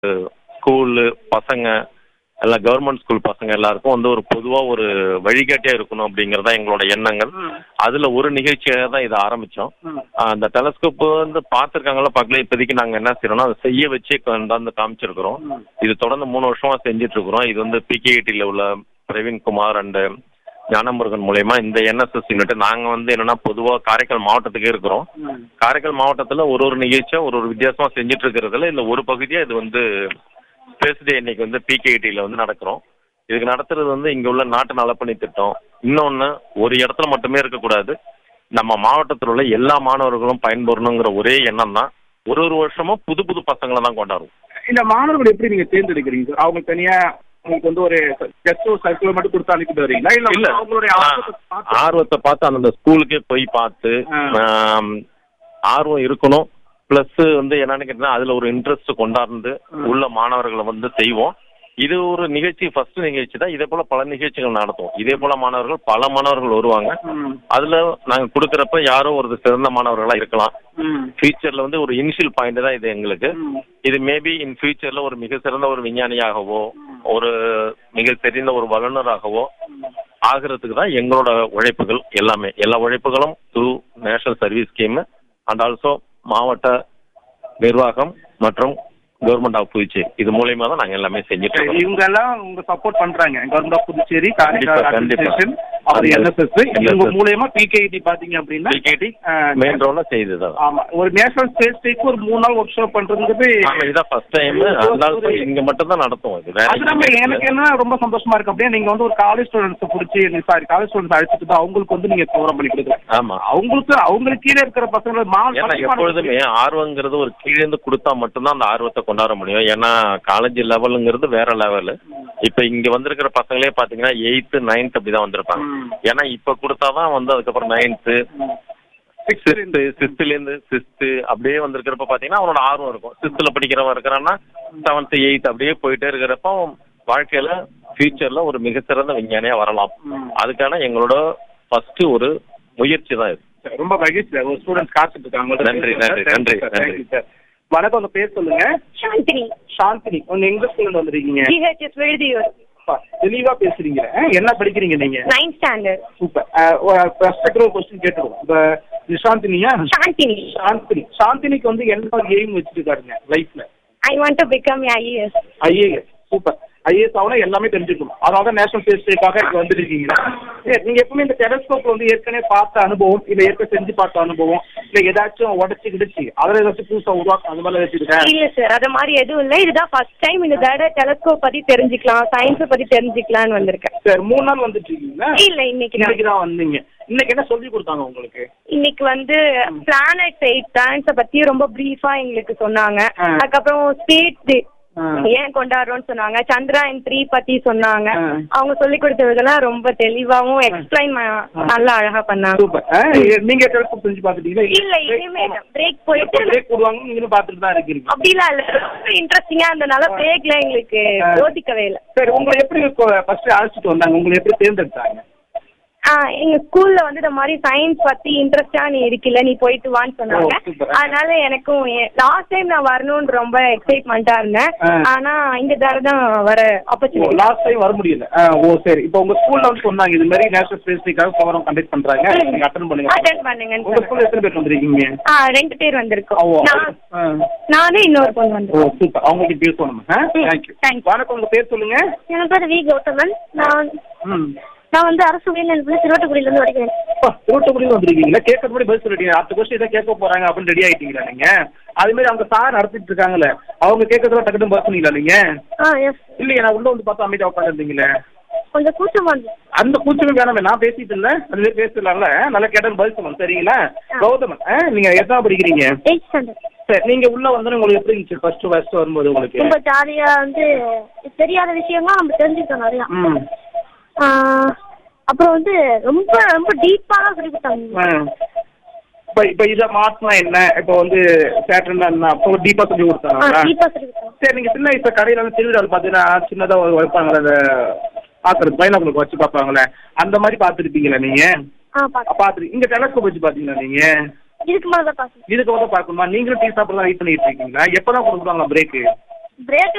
School பசங்க எல்லாம் government school பசங்க எல்லாருக்கும் வந்து ஒரு பொதுவாக ஒரு வழிகாட்டியாக இருக்கணும் அப்படிங்கிறது தான் எங்களோட எண்ணங்கள் அதில் ஒரு நிகழ்ச்சியாக தான் இதை ஆரம்பித்தோம் அந்த டெலஸ்கோப் வந்து பார்த்துருக்காங்களா பார்க்கல இப்போதைக்கு நாங்கள் என்ன செய்யறோம்னா அதை செய்ய வச்சு கொண்டாந்து காமிச்சிருக்கிறோம் இது தொடர்ந்து மூணு வருஷமா செஞ்சுட்டு இருக்கிறோம் இது வந்து பிகேடியில் உள்ள பிரவீன்குமார் அண்டு ஞானமுருகன் மூலயமா இந்த என்எஸ்எஸ் யூனிட் நாங்கள் வந்து என்னன்னா பொதுவாக காரைக்கால் மாவட்டத்துக்கே இருக்கிறோம் காரைக்கால் மாவட்டத்தில் ஒரு ஒரு நிகழ்ச்சியாக ஒரு ஒரு வித்தியாசமாக செஞ்சுட்டு இருக்கிறதுல இந்த ஒரு பகுதியாக இது வந்து ஸ்பேஸ் டே இன்னைக்கு வந்து பிகேடியில் வந்து நடக்கிறோம் இதுக்கு நடத்துறது வந்து இங்கே உள்ள நாட்டு நலப்பணி திட்டம் இன்னொன்று ஒரு இடத்துல மட்டுமே இருக்கக்கூடாது நம்ம மாவட்டத்தில் உள்ள எல்லா மாணவர்களும் பயன்பெறணுங்கிற ஒரே எண்ணம் தான் ஒரு ஒரு வருஷமும் புது புது பசங்களை தான் கொண்டாடுவோம் இந்த மாணவர்கள் எப்படி நீங்க தேர்ந்தெடுக்கிறீங்க சார் அவங்க தனியா உங்களுக்கு வந்து ஒரு ஜஸ்ட் ஒரு சர்க்குலர் மட்டும் கொடுத்து அனுப்பிட்டு வரீங்களா இல்ல இல்ல அவங்களுடைய ஆ, ஆர்வத்தை பார்த்து- ஆர்வத்தை பார்த்து அந்தந்த ஸ்கூலுக்கே போய் பார்த்து ஆ. ஆம், ஆர்வம் இருக்கணும் ப்ளஸ் வந்து என்னன்னு கேட்டீங்கன்னா அதுல ஒரு இன்ட்ரெஸ்ட் கொண்டாந்து உள்ள மாணவர்களை வந்து செய்வோம் இது ஒரு நிகழ்ச்சி ஃபர்ஸ்ட் நிகழ்ச்சி தான் இதே போல பல நிகழ்ச்சிகள் நடத்துவோம் இதே போல மாணவர்கள் பல மாணவர்கள் வருவாங்க ம், அதுல நாங்க கொடுக்கறப்ப யாரோ ஒரு சிறந்த மாணவர்களா இருக்கலாம் ம், ஃபியூச்சர்ல வந்து ஒரு இனிஷியல் பாயிண்ட் தான் இது எங்களுக்கு ம். இது மேபி இன் ஃபியூச்சர்ல ஒரு மிக சிறந்த ஒரு விஞ்ஞானியாகவோ ஒரு மிக தெரிந்த ஒரு வல்லுநராகவோ ஆகிறதுக்கு தான் எங்களோட உழைப்புகள் எல்லாமே எல்லா உழைப்புகளும் through national service scheme and also மாவட்ட நிர்வாகம் மற்றும் கவர்மெண்ட் ஆஃப் புதுச்சேரி இது மூலியமா தான் நாங்க எல்லாமே செஞ்சுட்டு இருக்கோம் இவங்க எல்லாம் உங்க சப்போர்ட் பண்றாங்க கவர்மெண்ட் ஆஃப் புதுச்சேரி கண்டிப்பா, கண்டிப்பா. அட்மினிஸ்ட்ரேஷன் அவர் அந்த என்எஸ்எஸ் இவங்க NSS. மூலியமா பிகேடி பாத்தீங்க அப்படின்னா பிகேடி ஆ, மெயின் ரோல செய்தது ஆமா ஒரு நேஷனல் ஸ்பேஸ் டேக்கு ஒரு மூணு நாள் ஒர்க் ஷாப் பண்றதுங்கிறது ஆமா இதான் ஃபர்ஸ்ட் டைம் அதனால இங்க மட்டும் தான் நடத்துவோம் இது வேற அது நம்ம எங்கேயும் எனக்கு என்ன ரொம்ப சந்தோஷமா இருக்கு அப்படியே நீங்க வந்து ஒரு காலேஜ் ஸ்டூடெண்ட்ஸ் பிடிச்சி சாரி காலேஜ் ஸ்டூடெண்ட்ஸ் அழைச்சிட்டு தான் அவங்களுக்கு வந்து நீங்க ப்ரோக்ராம் பண்ணி கொடுக்குறீங்க ஆமா அவங்களுக்கு அவங்களுக்கு கீழே இருக்கிற பசங்களை மா- ஏன்னா பத்து எப்பொழுதுமே ஆர்வங்கிறது ஒரு கீழே இருந்து கொடுத்தா மட்டும்தான் அந்த ஆர்வத்தை கொண்டாட முடியும் ஏன்னா காலேஜ் லெவலுங்கிறது வேற லெவல் இப்ப இங்க வந்திருக்கிற பசங்களே பாத்தீங்கன்னா எயித்து நைன்த் அப்படிதான் வந்திருப்பாங்க ம். ஏன்னா இப்ப கொடுத்தாதான் வந்து அதுக்கப்புறம் நைன்த்து சிக்ஸ்த்து சிக்ஸ்த்துல இருந்து சிக்ஸ்த்து அப்படியே வந்திருக்கிறப்ப பாத்தீங்கன்னா அவனோட ஆர்வம் இருக்கும் சிக்ஸ்த்துல படிக்கிறவன் இருக்கிறான்னா செவன்த் எயித் அப்படியே போயிட்டே இருக்கிறப்ப அவன் வாழ்க்கையில ஃபியூச்சர்ல ஒரு மிகச்சிறந்த விஞ்ஞானியா வரலாம் ம். அதுக்கான எங்களோட ஃபர்ஸ்ட் ஒரு முயற்சி தான் இது ரொம்ப மகிழ்ச்சி சார். ஒரு ஸ்டூடெண்ட்ஸ் காத்துட்டு இருக்காங்க நன்றி, நன்றி, நன்றி, நன்றி. சார் வணக்கம் உங்க பேர் சொல்லுங்க சாந்தினி சாந்தினி உங்க எங்க ஸ்கூல்ல வந்திருக்கீங்க ஜிஹெச்எஸ் விழுதியூர் அப்பா, தெளிவா பேசுறீங்க ஆ, என்ன படிக்கிறீங்க நீங்க நைன்த் ஸ்டாண்டர்ட் சூப்பர் ஃபர்ஸ்ட் ஒரு கொஸ்டின் கேட்டுருவோம் இப்ப நிஷாந்தினியா சாந்தினி சாந்தினி சாந்தினிக்கு வந்து என்ன ஒரு எய்ம் வச்சிருக்காருங்க லைஃப்ல I want to become IAS IAS super IAS ஆகணும் எல்லாமே தெரிஞ்சுக்கணும் அதனால தான் நேஷனல் ஸ்பேஸ் டேக்காக இங்க வந்துருக்கீங்க சரி நீங்க எப்பவுமே இந்த டெலஸ்கோப் வந்து ஏற்கனவே பார்த்த அனுபவம் இல்ல ஏற்கனவே செஞ்சு பார்த்த அனுபவம் இல்ல ஏதாச்சும் உடச்சு கிடச்சி அதில் ஏதாச்சும் புதுசா உருவாக்க அந்த மாதிரி வச்சிருக்கேன் இல்ல சார் அது மாதிரி எதுவும் இல்ல இதுதான் ஃபர்ஸ்ட் டைம் இந்த தடவை டெலஸ்கோப் பத்தி தெரிஞ்சுக்கலாம் சயின்ஸை பத்தி தெரிஞ்சுக்கலாம்னு வந்திருக்கேன் சரி மூணு நாள் வந்துட்டு இருக்கீங்களா இல்ல இன்னைக்கு தான் இன்னைக்கு தான் வந்தீங்க இன்னைக்கு என்ன சொல்லி கொடுத்தாங்க உங்களுக்கு இன்னைக்கு வந்து பிளானட் எயிட் பிளானட்ஸை பத்தி ரொம்ப பிரீஃபா எங்களுக்கு சொன்னாங்க ஆ. அதுக்கப்புறம் ஸ்பேஸ் ஆ. ஏன் கொண்டாடுறோம்னு சொன்னாங்க சந்திராயன் த்ரீ பத்தி சொன்னாங்க ஆ. அவங்க சொல்லி கொடுத்ததெல்லாம் ரொம்ப தெளிவாவும் எக்ஸ்பிளைன் நல்லா அழகா பண்ணாங்க சூப்பர் ஆ, நீங்க டெலஸ்கோப் செஞ்சு பார்த்துட்டீங்களா இல்ல இனிமே பிரேக் போயிட்டு பிரேக் போடுவாங்க நீங்களும் பார்த்துட்டு தான் இருக்கிறீங்க அப்படிலாம் இல்ல ரொம்ப இன்ட்ரெஸ்டிங்கா இருந்தனால பிரேக்ல எங்களுக்கு ஆ. யோசிக்கவே இல்ல சரி உங்களை எப்படி ஃபர்ஸ்ட் அழைச்சிட்டு வந்தாங்க உங்களை எப்படி தேர்ந்தெடுத்தாங்க ஆ எங்க ஸ்கூல்ல வந்து இந்த மாதிரி சயின்ஸ் பத்தி இன்ட்ரெஸ்டா நீ இருக்கல நீ போயிட்டு வான்னு சொன்னாங்க ஓ, super. அதனால எனக்கும் லாஸ்ட் டைம் நான் வரணும்னு ரொம்ப எக்ஸைட்மெண்டா இருந்தேன் ஆ. ஆனா இந்த தடவை தான் வர ஆப்பர்ச்சுனிட்டி லாஸ்ட் டைம் வர முடியல ஆ, ஓ சரி இப்போ உங்க ஸ்கூல்ல வந்து சொன்னாங்க இது மாதிரி நேஷனல் ஸ்பேஸ் டேக்காக ப்ரோக்ராம் கண்டக்ட் பண்றாங்க நீங்க அட்டன் பண்ணுங்க அட்டன் பண்ணுங்கன்னு உங்க ஸ்கூல்ல எத்தனை பேர் வந்திருக்கீங்க ஆ ரெண்டு பேர் ஓ வந்திருக்கோம் நான் ஆ. நானும் இன்னொரு பொண்ணு ஓ வந்திருக்கோம் சூப்பர் அவங்களுக்கு பேசணும் தேங்க்யூ Thank you. வணக்கம் உங்க பேர் சொல்லுங்க என் பேர் வி கௌதமன் நான் ம் நான் வந்து அரசு உயர்நிலைப்பள்ளி திருவட்டுக்குடியிலேருந்து படிக்கிறேன் அப்பா, திருவட்டக்குடியில வந்திருக்கீங்களா கேட்கறது முன்னாடி பதில் சொல்லிட்டீங்க அடுத்த கொஸ்டின் இதை கேட்க போறாங்க அப்படின்னு ரெடி ஆயிட்டீங்களா நீங்க அதே மாதிரி அவங்க சார் நடத்திட்டு இருக்காங்கல்ல அவங்க கேட்கறதுல டக்குனு பதில் சொன்னீங்களா நீங்க ஆ எஸ் இல்லையா நான் உள்ள வந்து பார்த்தா அமைதியா உட்காந்துருந்தீங்களே கொஞ்சம் கூச்சமாக இருந்துச்சு அந்த கூச்சமே வேணாமே நான் பேசிட்டு இருந்தேன் அதுவே பேசலாம்ல நல்லா கேட்டது பதில் சொல்லணும் சரிங்களா கௌதமன் ஆ, நீங்க எத்தனை படிக்கிறீங்க எயிட் ஸ்டாண்டர்ட் சரி நீங்க உள்ள வந்து உங்களுக்கு எப்படி இருந்துச்சு ஃபர்ஸ்ட் ஃபர்ஸ்ட் வரும்போது உங்களுக்கு ரொம்ப ஜாலியாக வந்து தெரியாத விஷயம்லாம் நம்ம தெரிஞ்சுக்கிட்டோம் நிறையா ம் ஆ, அப்புறம் வந்து ரொம்ப ரொம்ப டீப்பாலாம் சொல்லி கொடுத்தாங்க ஆ. இப்ப இப்ப இதை மாத்தினா என்ன இப்போ வந்து சேட்டர்னா என்ன அப்போ டீப்பா சொல்லி ஆ கொடுத்தாங்க டீப்பாக சொல்லி கொடுத்தாங்க சரி நீங்க சின்ன வயசுல கடையில வந்து திருவிழாவில் பார்த்தீங்கன்னா சின்னதா ஒரு வைப்பாங்களே அந்த பாக்குறது பைனாக்குள்ள வச்சு பார்ப்பாங்களே அந்த மாதிரி பார்த்துருப்பீங்களா நீங்க ஆ பார்த்து பார்த்துரு இங்க டெலஸ்கோப் வச்சு பார்த்தீங்களா நீங்க இதுக்கு மேலே தான் பார்க்கணும் இதுக்கு வந்து பார்க்கணுமா நீங்களும் டீ சாப்பிட தான் வெயிட் பண்ணிட்டு இருக்கீங்களா எப்பதான் கொடுக்குறாங்களா பிரேக்கு பிரேக்